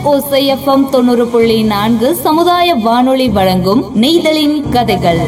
ஓசை எஃப்எம் தொண்ணூறு புள்ளி நான்கு சமுதாய வானொலி வழங்கும் நெய்தலின் கதைகள்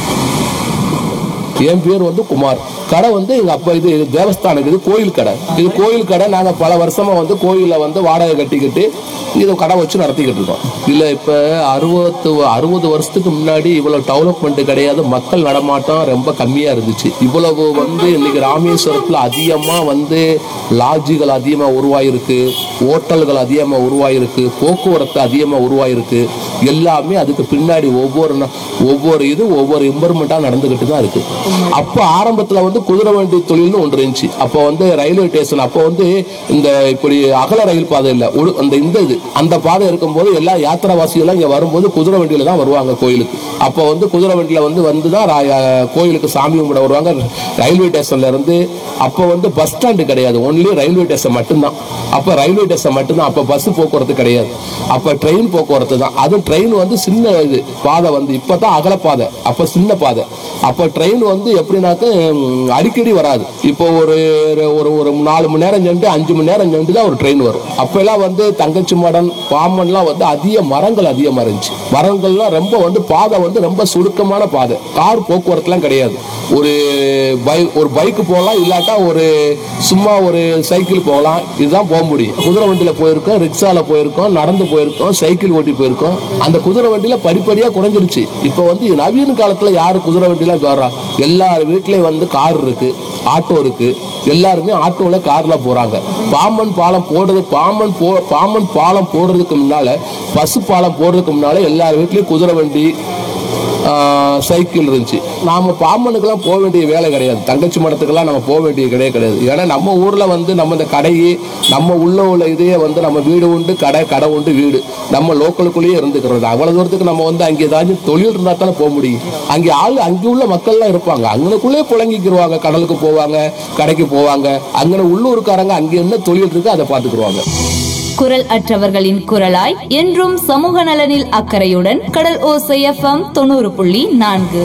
என் பேர் வந்து குமார் கடை வந்து எங்க அப்பா இது இது தேவஸ்தானம் இது கோயில் கடை இது கோயில் கடை நாங்க பல வருஷமா வந்து கோயில்ல வந்து வாடகை கட்டிக்கிட்டு இது கடை வச்சு நடத்திக்கிட்டு இருக்கோம் இல்ல இப்ப அறுபத்து அறுபது வருஷத்துக்கு முன்னாடி இவ்வளவு டெவலப்மெண்ட் கிடையாது மக்கள் நடமாட்டம் ரொம்ப கம்மியா இருந்துச்சு இவ்வளவு வந்து இன்னைக்கு ராமேஸ்வரத்துல அதிகமா வந்து லாட்ஜுகள் அதிகமா உருவாயிருக்கு ஹோட்டல்கள் அதிகமா உருவாயிருக்கு போக்குவரத்து அதிகமா உருவாயிருக்கு எல்லாமே அதுக்கு பின்னாடி ஒவ்வொரு நா- ஒவ்வொரு இது ஒவ்வொரு இம்ப்ரூவ்மெண்டா நடந்துகிட்டு தான் இருக்கு அப்போ ஆரம்பத்துல வந்து குதிரை வண்டி தொழில்னு ஒன்று இருந்துச்சு அப்போ வந்து ரயில்வே ஸ்டேஷன் அப்போ வந்து இந்த இப்படி அகல ரயில் பாதை இல்லை ஒரு- அந்த இந்த இது அந்த பாதை இருக்கும்போது எல்லா யாத்திராவாசிகளும் இங்க வரும்போது குதிரை வண்டியில தான் வருவாங்க கோயிலுக்கு அப்போ வந்து குதிரை வண்டியில வந்து வந்து தான் ரா- கோயிலுக்கு சாமி கும்பிட வருவாங்க ரயில்வே ஸ்டேஷன்ல இருந்து அப்போ வந்து பஸ் ஸ்டாண்டு கிடையாது ஒன்லி ரயில்வே ஸ்டேஷன் மட்டும்தான் அப்போ ரயில்வே ஸ்டேஷன் மட்டும்தான் அப்போ பஸ் போக்குவரத்து கிடையாது அப்போ ட்ரெயின் போக்குவரத்து தான் அதுவும் ட்ரெயின் வந்து சின்ன இது பாதை வந்து இப்போ தான் அகல பாதை அப்போ சின்ன பாதை அப்போ ட்ரெயின் வந்து எப்படின்னாக்க ம், அடிக்கடி வராது இப்போ ஒரு ஒரு ஒரு நாலு மணி நேரம் சென்று அஞ்சு மணி நேரம் சென்று தான் ஒரு ட்ரெயின் வரும் அப்போல்லாம் வந்து தங்கச்சி மடன் பாம்பன்லாம் வந்து அதிக மரங்கள் அதிகமாக இருந்துச்சு மரங்கள்லாம் ரொம்ப வந்து பாதை வந்து ரொம்ப சுருக்கமான பாதை கார் போக்குவரத்துலாம் கிடையாது ஒரு பைக் ஒரு பைக்கு போகலாம் இல்லாட்டா ஒரு சும்மா ஒரு சைக்கிள் போகலாம் இதுதான் போக முடியும் குதிரை வண்டியில் போயிருக்கோம் ரிக்ஷால போயிருக்கோம் நடந்து போயிருக்கோம் சைக்கிள் ஓட்டி போயிருக்கோம் அந்த குதிரை வண்டியில படிப்படியா குறைஞ்சிருச்சு இப்போ வந்து நவீன காலத்துல யாரு குதிரை வண்டியில வர்றா எல்லார் வீட்லயும் வந்து கார் இருக்கு ஆட்டோ இருக்கு எல்லாருமே ஆட்டோல கார்ல போறாங்க பாம்பன் பாலம் போடுறது பாம்பன் போ பாம்பன் பாலம் போடுறதுக்கு முன்னால பசு பாலம் போடுறதுக்கு முன்னால எல்லார் வீட்லயும் குதிரை வண்டி ஆஹ் சைக்கிள் இருந்துச்சு நாம பாம்பனுக்கெல்லாம் போக வேண்டிய வேலை கிடையாது தங்கச்சி மடத்துக்கெல்லாம் நம்ம போக வேண்டிய கிடையாது கிடையாது ஏன்னா நம்ம ஊர்ல வந்து நம்ம இந்த கடையை நம்ம உள்ள உள்ள இதையே வந்து நம்ம வீடு உண்டு கடை கடை உண்டு வீடு நம்ம லோக்கலுக்குள்ளேயே இருந்துக்கிறது அவ்வளவு தூரத்துக்கு நம்ம வந்து அங்கே ஏதாச்சும் தொழில் இருந்தா தானே போக முடியும் அங்கே ஆள் அங்கே உள்ள மக்கள்லாம் இருப்பாங்க அங்கனுக்குள்ளே புழங்கிக்கிருவாங்க கடலுக்கு போவாங்க கடைக்கு போவாங்க அங்கே உள்ளூர்காரங்க அங்கே என்ன தொழில் இருக்கு அதை பார்த்துக்குருவாங்க குரல் அற்றவர்களின் குரலாய் என்றும் சமூக நலனில் அக்கறையுடன் கடல் ஓசை எஃப்எம் தொண்ணூறு புள்ளி நான்கு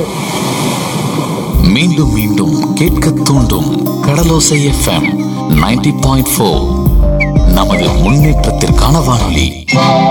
மீண்டும் மீண்டும் கேட்க தூண்டும் கடலோசை எஃப்எம் 90.4 பாயிண்ட் நமது முன்னேற்றத்திற்கான வானொலி